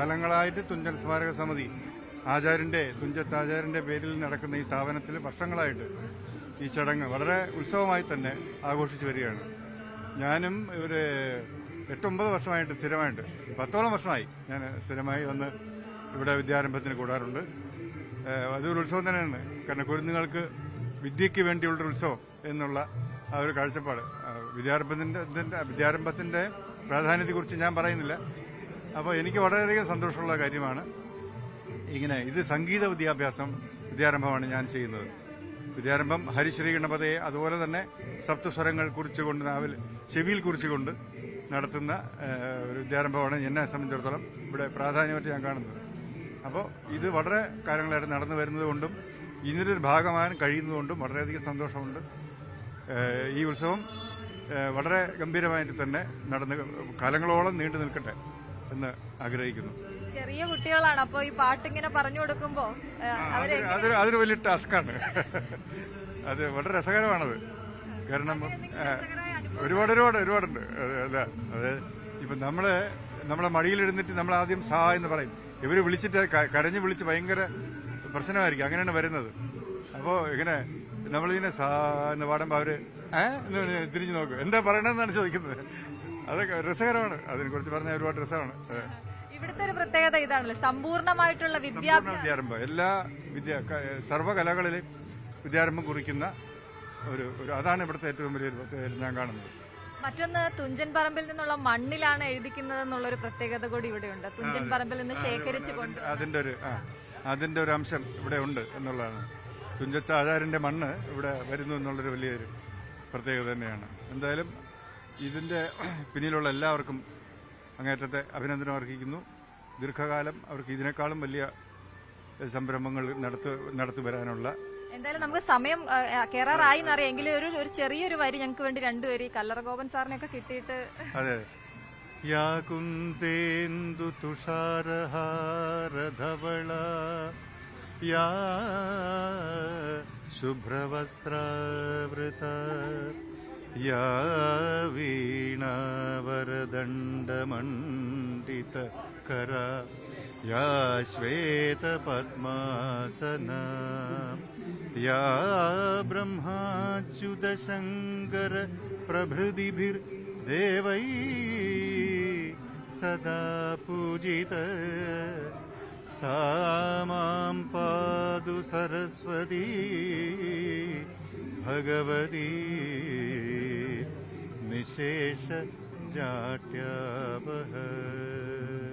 കാലങ്ങളായിട്ട് തുഞ്ചൻ സ്മാരക സമിതി ആചാര്യന്റെ തുഞ്ചത്ത് ആചാര്യന്റെ പേരിൽ നടക്കുന്ന ഈ സ്ഥാപനത്തിൽ വർഷങ്ങളായിട്ട് ഈ ചടങ്ങ് വളരെ ഉത്സവമായി തന്നെ ആഘോഷിച്ചു വരികയാണ് ഞാനും ഒരു എട്ടൊമ്പത് വർഷമായിട്ട് സ്ഥിരമായിട്ട് പത്തോളം വർഷമായി ഞാൻ സ്ഥിരമായി വന്ന് ഇവിടെ വിദ്യാരംഭത്തിന് കൂടാറുണ്ട് ഏഹ് അതൊരു ഉത്സവം തന്നെയാണ് കാരണം കുരുന്നുകൾക്ക് വിദ്യയ്ക്ക് വേണ്ടിയുള്ളൊരു ഉത്സവം എന്നുള്ള ആ ഒരു കാഴ്ചപ്പാട് ആ, വിദ്യാരംഭത്തിന്റെ ഇതിന്റെ വിദ്യാരംഭത്തിന്റെ പ്രാധാന്യത്തെക്കുറിച്ച് ഞാൻ പറയുന്നില്ല അപ്പോൾ എനിക്ക് വളരെയധികം സന്തോഷമുള്ള കാര്യമാണ് ഇങ്ങനെ ഇത് സംഗീത വിദ്യാഭ്യാസം വിദ്യാരംഭമാണ് ഞാൻ ചെയ്യുന്നത് വിദ്യാരംഭം ഹരിശ്രീ ഗണപതയെ അതുപോലെ തന്നെ സപ്തസ്വരങ്ങൾ കുറിച്ചുകൊണ്ട് നാവിൽ ചെവിയിൽ കുറിച്ചുകൊണ്ട് നടത്തുന്ന ഏഹ്, ഒരു വിദ്യാരംഭമാണ് എന്നെ സംബന്ധിച്ചിടത്തോളം ഇവിടെ പ്രാധാന്യമായിട്ട് ഞാൻ കാണുന്നത് അപ്പോൾ ഇത് വളരെ കാലങ്ങളായിട്ട് നടന്നു വരുന്നത് കൊണ്ടും ഇതിൻ്റെ ഒരു ഭാഗമാകാൻ കഴിയുന്നതുകൊണ്ടും വളരെയധികം സന്തോഷമുണ്ട് ഏഹ്, ഈ ഉത്സവം ഏഹ്, വളരെ ഗംഭീരമായിട്ട് തന്നെ നടന്ന് കാലങ്ങളോളം നീണ്ടു നിൽക്കട്ടെ എന്ന് ആഗ്രഹിക്കുന്നു ചെറിയ കുട്ടികളാണ് അപ്പൊ ഈ പാട്ടിങ്ങനെ പറഞ്ഞു കൊടുക്കുമ്പോ ഏ, അവര് അതൊരു- അതൊരു അതൊരു വലിയ ടാസ്ക്കാണ് അത് വളരെ രസകരമാണത് കാരണം ആ, ഒരുപാട് ഒരുപാട് ഒരുപാടുണ്ട് അത് അല്ല അത് ഇപ്പൊ നമ്മള് നമ്മളെ മടിയിലിരുന്നിട്ട് നമ്മൾ ആദ്യം സാ എന്ന് പറയും ഇവര് വിളിച്ചിട്ട് ക- കരഞ്ഞ് വിളിച്ച് ഭയങ്കര പ്രശ്നമായിരിക്കും അങ്ങനെയാണ് വരുന്നത് അപ്പോ ഇങ്ങനെ നമ്മളിങ്ങനെ സാ എന്ന് പാടുമ്പോ അവര് ഏ എന്ന് പറഞ്ഞ് തിരിഞ്ഞു നോക്കും എന്താ പറയണെന്നാണ് ചോദിക്കുന്നത് അതൊക്കെ രസകരമാണ് അതിനെ കുറിച്ച് പറഞ്ഞാൽ ഒരുപാട് രസമാണ് അതെ. ഇവിടുത്തെ ഒരു പ്രത്യേകത ഇതാണല്ലോ സമ്പൂർണമായിട്ടുള്ള വിദ്യാഭ്യാസം സമ്പൂർണ്ണ വിദ്യാരംഭം എല്ലാ വിദ്യ ക- സർവ്വകലകളിലും വിദ്യാരംഭം കുറിക്കുന്ന ഒരു ഒരു അതാണ് ഇവിടുത്തെ ഏറ്റവും വലിയൊരു പ്രത്യേകത ഞാൻ കാണുന്നത് മറ്റൊന്ന് തുഞ്ചൻ പറമ്പിൽ നിന്നുള്ള മണ്ണിലാണ് എഴുതിക്കുന്നത് എന്നുള്ളൊരു പ്രത്യേകത കൂടി ഇവിടെയുണ്ട് തുഞ്ചൻ പറമ്പിൽ നിന്ന് ശേഖരിച്ചു കൊണ്ട് അതിന്റെ ഒരു ആ അതിന്റെ ഒരു അംശം ഇവിടെ ഉണ്ട് എന്നുള്ളതാണ് തുഞ്ചത്ത് ആചാര്യന്റെ മണ്ണ് ഇവിടെ വരുന്നു എന്നുള്ളൊരു വലിയൊരു പ്രത്യേകത തന്നെയാണ് എന്തായാലും ഇതിന്റെ പിന്നിലുള്ള എല്ലാവർക്കും അങ്ങേറ്റത്തെ അഭിനന്ദനം അർഹിക്കുന്നു ദീർഘകാലം അവർക്ക് ഇതിനേക്കാളും വലിയ സംരംഭങ്ങൾ നടത്തു നടത്തി വരാനുള്ള എന്തായാലും നമുക്ക് സമയം ആ, ആ, കേറാറായി എന്നറിയാം എങ്കിലും ഒരു ഒരു ചെറിയൊരു വരി ഞങ്ങൾക്ക് വേണ്ടി രണ്ടുപേര് ഈ കല്ലറ ഗോപൻ സാറിനെയൊക്കെ കിട്ടിയിട്ട് അതെ യാ കുന്ദേന്ദു തുഷാരഹാരധവള യാ ശുഭ്രവസ്ത്രാവൃത യാ വീണാവരദണ്ഡമണ്ഡിത കര യാ ശ്വേതപദ്മാസന യാ ബ്രഹ്മാച്യുതശങ്കര പ്രഭൃതിഭിർദേവൈ സദാ പൂജിത सा मां पादु सरस्वती भगवती निशेष जाट्यावह